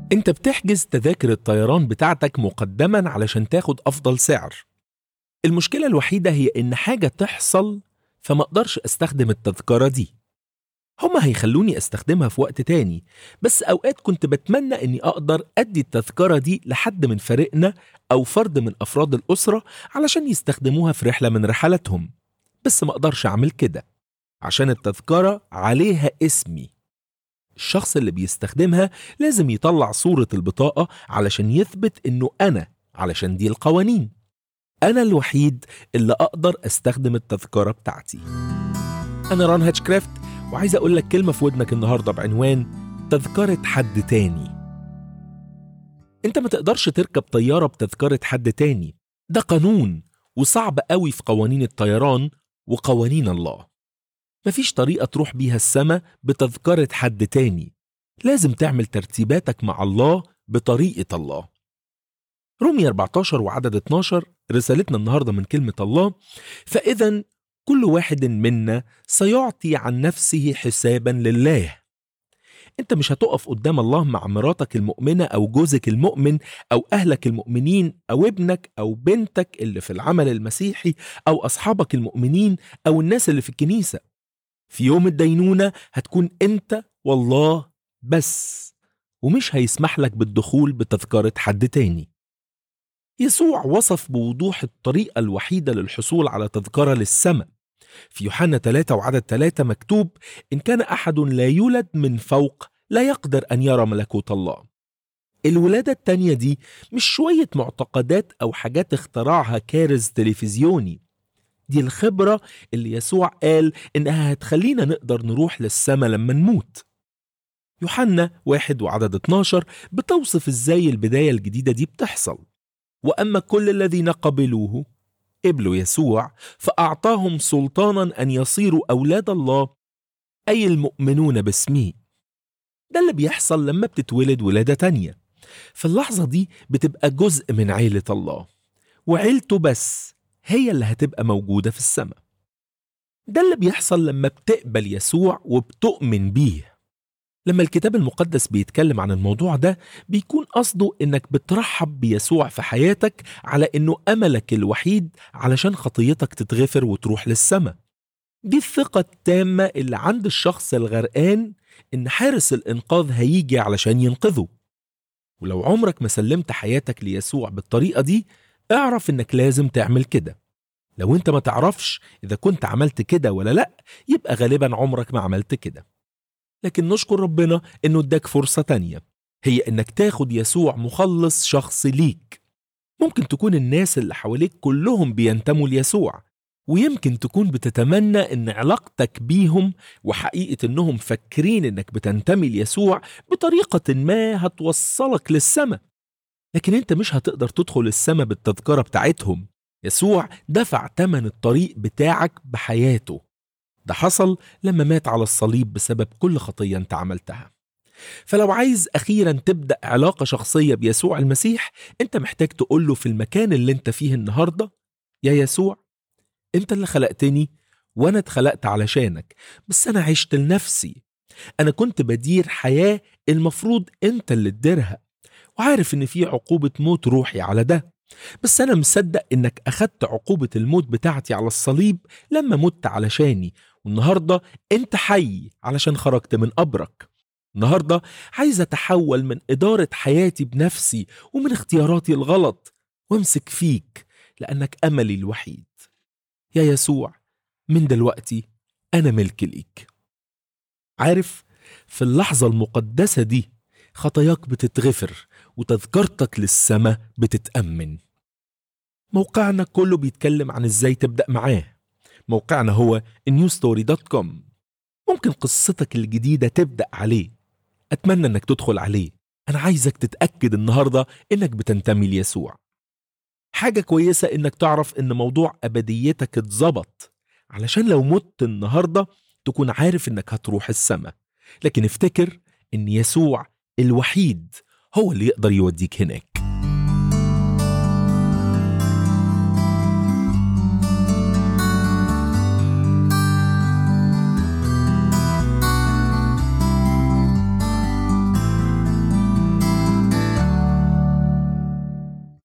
انت بتحجز تذاكر الطيران بتاعتك مقدما علشان تاخد افضل سعر المشكلة الوحيدة هي ان حاجة تحصل فما اقدرش استخدم التذكرة دي هما هيخلوني استخدمها في وقت تاني بس اوقات كنت بتمنى اني اقدر ادي التذكرة دي لحد من فريقنا او فرد من افراد الاسرة علشان يستخدموها في رحلة من رحلاتهم بس ما اقدرش اعمل كده عشان التذكرة عليها اسمي الشخص اللي بيستخدمها لازم يطلع صورة البطاقة علشان يثبت انه انا علشان دي القوانين انا الوحيد اللي اقدر استخدم التذكرة بتاعتي انا ران هاتشكرافت وعايز اقول لك كلمة في ودنك النهاردة بعنوان تذكرة حد تاني انت ما تقدرش تركب طيارة بتذكرة حد تاني ده قانون وصعب قوي في قوانين الطيران وقوانين الله مفيش طريقة تروح بيها السما بتذكرة حد تاني لازم تعمل ترتيباتك مع الله بطريقة الله رومية 14 وعدد 12 رسالتنا النهاردة من كلمة الله فإذا كل واحد منا سيعطي عن نفسه حسابا لله انت مش هتقف قدام الله مع مراتك المؤمنة او جوزك المؤمن او اهلك المؤمنين او ابنك او بنتك اللي في العمل المسيحي او اصحابك المؤمنين او الناس اللي في الكنيسة في يوم الدينونة هتكون انت والله بس ومش هيسمح لك بالدخول بتذكرة حد تاني يسوع وصف بوضوح الطريقة الوحيدة للحصول على تذكرة للسماء في يوحنا 3 وعدد 3 مكتوب إن كان أحد لا يولد من فوق لا يقدر أن يرى ملكوت الله الولادة التانية دي مش شوية معتقدات أو حاجات اخترعها كارز تلفزيوني دي الخبرة اللي يسوع قال إنها هتخلينا نقدر نروح للسما لما نموت يوحنا واحد وعدد 12 بتوصف ازاي البداية الجديدة دي بتحصل وأما كل الذين قبلوه قبلوا يسوع فأعطاهم سلطانا أن يصيروا أولاد الله أي المؤمنون باسمه ده اللي بيحصل لما بتتولد ولادة تانية في اللحظة دي بتبقى جزء من عيلة الله وعيلته بس هي اللي هتبقى موجودة في السماء ده اللي بيحصل لما بتقبل يسوع وبتؤمن بيه لما الكتاب المقدس بيتكلم عن الموضوع ده بيكون قصده انك بترحب بيسوع في حياتك على انه املك الوحيد علشان خطيتك تتغفر وتروح للسماء دي الثقة التامة اللي عند الشخص الغرقان ان حارس الانقاذ هيجي علشان ينقذه ولو عمرك ما سلمت حياتك ليسوع بالطريقة دي اعرف انك لازم تعمل كده لو انت ما تعرفش اذا كنت عملت كده ولا لا يبقى غالبا عمرك ما عملت كده لكن نشكر ربنا انه اداك فرصة تانية هي انك تاخد يسوع مخلص شخصي ليك ممكن تكون الناس اللي حواليك كلهم بينتموا ليسوع ويمكن تكون بتتمنى ان علاقتك بيهم وحقيقة انهم فاكرين انك بتنتمي ليسوع بطريقة ما هتوصلك للسماء لكن انت مش هتقدر تدخل السماء بالتذكرة بتاعتهم يسوع دفع تمن الطريق بتاعك بحياته ده حصل لما مات على الصليب بسبب كل خطية انت عملتها فلو عايز أخيرا تبدأ علاقة شخصية بيسوع المسيح انت محتاج تقوله في المكان اللي انت فيه النهاردة يا يسوع انت اللي خلقتني وانا اتخلقت علشانك بس انا عشت لنفسي انا كنت بدير حياة المفروض انت اللي تديرها وعارف ان في عقوبة موت روحي على ده بس أنا مصدق إنك أخدت عقوبة الموت بتاعتي على الصليب لما مت علشاني والنهاردة أنت حي علشان خرجت من قبرك النهاردة عايز أتحول من إدارة حياتي بنفسي ومن اختياراتي الغلط وامسك فيك لأنك أملي الوحيد يا يسوع من دلوقتي أنا ملك ليك عارف في اللحظة المقدسة دي خطاياك بتتغفر وتذكرتك للسماء بتتأمن موقعنا كله بيتكلم عن ازاي تبدأ معاه موقعنا هو newstory.com ممكن قصتك الجديدة تبدأ عليه أتمنى أنك تدخل عليه أنا عايزك تتأكد النهاردة إنك بتنتمي ليسوع حاجة كويسة إنك تعرف إن موضوع أبديتك اتظبط علشان لو مت النهاردة تكون عارف إنك هتروح السماء لكن افتكر إن يسوع الوحيد هو اللي يقدر يوديك هناك